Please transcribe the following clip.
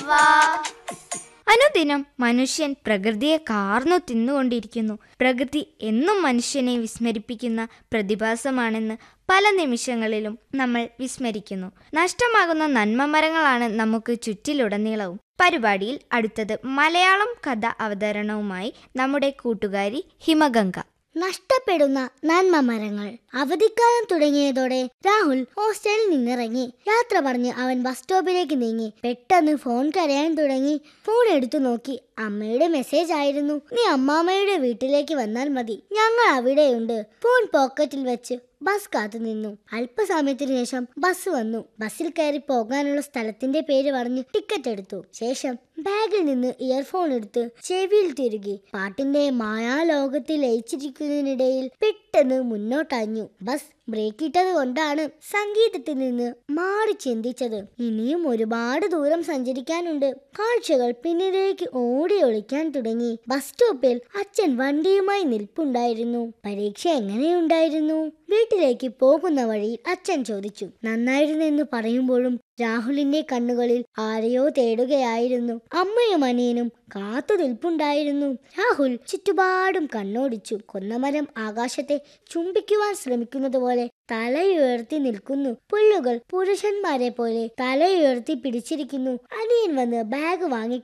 വാ അനുദിനം മനുഷ്യൻ പ്രകൃതിയെ കാർന്നു തിന്നുകൊണ്ടിരിക്കുന്നു പ്രകൃതി എന്നും മനുഷ്യനെ വിസ്മരിപ്പിക്കുന്ന പ്രതിഭാസമാണെന്ന് പല നിമിഷങ്ങളിലും നമ്മൾ വിസ്മരിക്കുന്നു നഷ്ടമാകുന്ന നന്മമരങ്ങളാണ് നമുക്ക് ചുറ്റിലുടനീളവും പരിപാടിയിൽ അടുത്തത് മലയാളം കഥ അവതരണവുമായി നമ്മുടെ കൂട്ടുകാരി ഹിമഗംഗ നഷ്ടപ്പെടുന്ന നന്മ മരങ്ങൾ അവധിക്കാലം തുടങ്ങിയതോടെ രാഹുൽ ഹോസ്റ്റലിൽ നിന്നിറങ്ങി യാത്ര പറഞ്ഞ് അവൻ ബസ് സ്റ്റോപ്പിലേക്ക് നീങ്ങി പെട്ടെന്ന് ഫോൺ കരയാൻ തുടങ്ങി ഫോൺ എടുത്തു നോക്കി അമ്മയുടെ മെസ്സേജ് ആയിരുന്നു നീ അമ്മാമ്മയുടെ വീട്ടിലേക്ക് വന്നാൽ മതി ഞങ്ങൾ അവിടെയുണ്ട് ഫോൺ പോക്കറ്റിൽ വെച്ച് ബസ് കാത്തു നിന്നു അല്പസമയത്തിന് ശേഷം ബസ് വന്നു ബസ്സിൽ കയറി പോകാനുള്ള സ്ഥലത്തിന്റെ പേര് പറഞ്ഞ് ടിക്കറ്റ് എടുത്തു ശേഷം ബാഗിൽ നിന്ന് ഇയർഫോൺ എടുത്ത് ചെവിയിൽ തിരുകി പാട്ടിന്റെ മായാലോകത്തിൽ ലയിച്ചിരിക്കുന്നതിനിടയിൽ പെട്ടെന്ന് മുന്നോട്ടഞ്ഞു ബസ് ബ്രേക്ക് ഇട്ടത് കൊണ്ടാണ് സംഗീതത്തിൽ നിന്ന് മാറി ചിന്തിച്ചത് ഇനിയും ഒരുപാട് ദൂരം സഞ്ചരിക്കാനുണ്ട് കാഴ്ചകൾ പിന്നിലേക്ക് ഓടി ഒളിക്കാൻ തുടങ്ങി ബസ് സ്റ്റോപ്പിൽ അച്ഛൻ വണ്ടിയുമായി നിൽപ്പുണ്ടായിരുന്നു പരീക്ഷ എങ്ങനെയുണ്ടായിരുന്നു വീട്ടിലേക്ക് പോകുന്ന വഴിയിൽ അച്ഛൻ ചോദിച്ചു നന്നായിരുന്നെന്ന് പറയുമ്പോഴും രാഹുലിന്റെ കണ്ണുകളിൽ ആരെയോ തേടുകയായിരുന്നു അമ്മയും അനിയനും കാത്തു നിൽപ്പുണ്ടായിരുന്നു രാഹുൽ ചുറ്റുപാടും കണ്ണോടിച്ചു കൊന്നമരം ആകാശത്തെ ചുംബിക്കുവാൻ ശ്രമിക്കുന്നത് പോലെ തലയുയർത്തി നിൽക്കുന്നു പുല്ലുകൾ പുരുഷന്മാരെ പോലെ തലയുയർത്തി പിടിച്ചിരിക്കുന്നു അനിയൻ വന്ന് ബാഗ് വാങ്ങി